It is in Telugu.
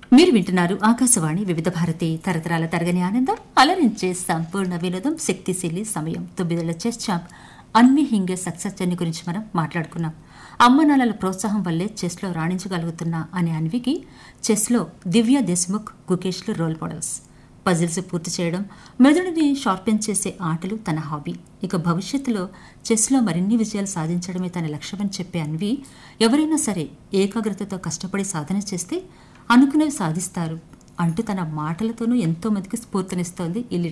మీరు వింటున్నారు ఆకాశవాణి వివిధ భారతి తరతరాల తరగని ఆనందం అలరించే సంపూర్ణ వినోదం శక్తిశీలి సమయం తొమ్మిదేళ్ల chess champ Anvi Hinge success journey గురించి మనం మాట్లాడుకున్నాం అమ్మ నాన్నల ప్రోత్సాహం వల్లే చెస్లో రాణించగలుగుతున్నా అనే అన్వికి చెస్లో దివ్య దేశ్ముఖ్ గుకేష్లు రోల్ మోడల్స్ పజిల్స్ పూర్తి చేయడం మెదడుని షార్పెన్ చేసే ఆటలు తన హాబీ ఇక భవిష్యత్తులో చెస్లో మరిన్ని విజయాలు సాధించడమే తన లక్ష్యమని చెప్పే అన్వి ఎవరైనా సరే ఏకాగ్రతతో కష్టపడి సాధన చేస్తే అనుకునేవి సాధిస్తారు అంటూ తన మాటలతోనూ ఎంతో మందికి స్ఫూర్తినిస్తోంది ఈ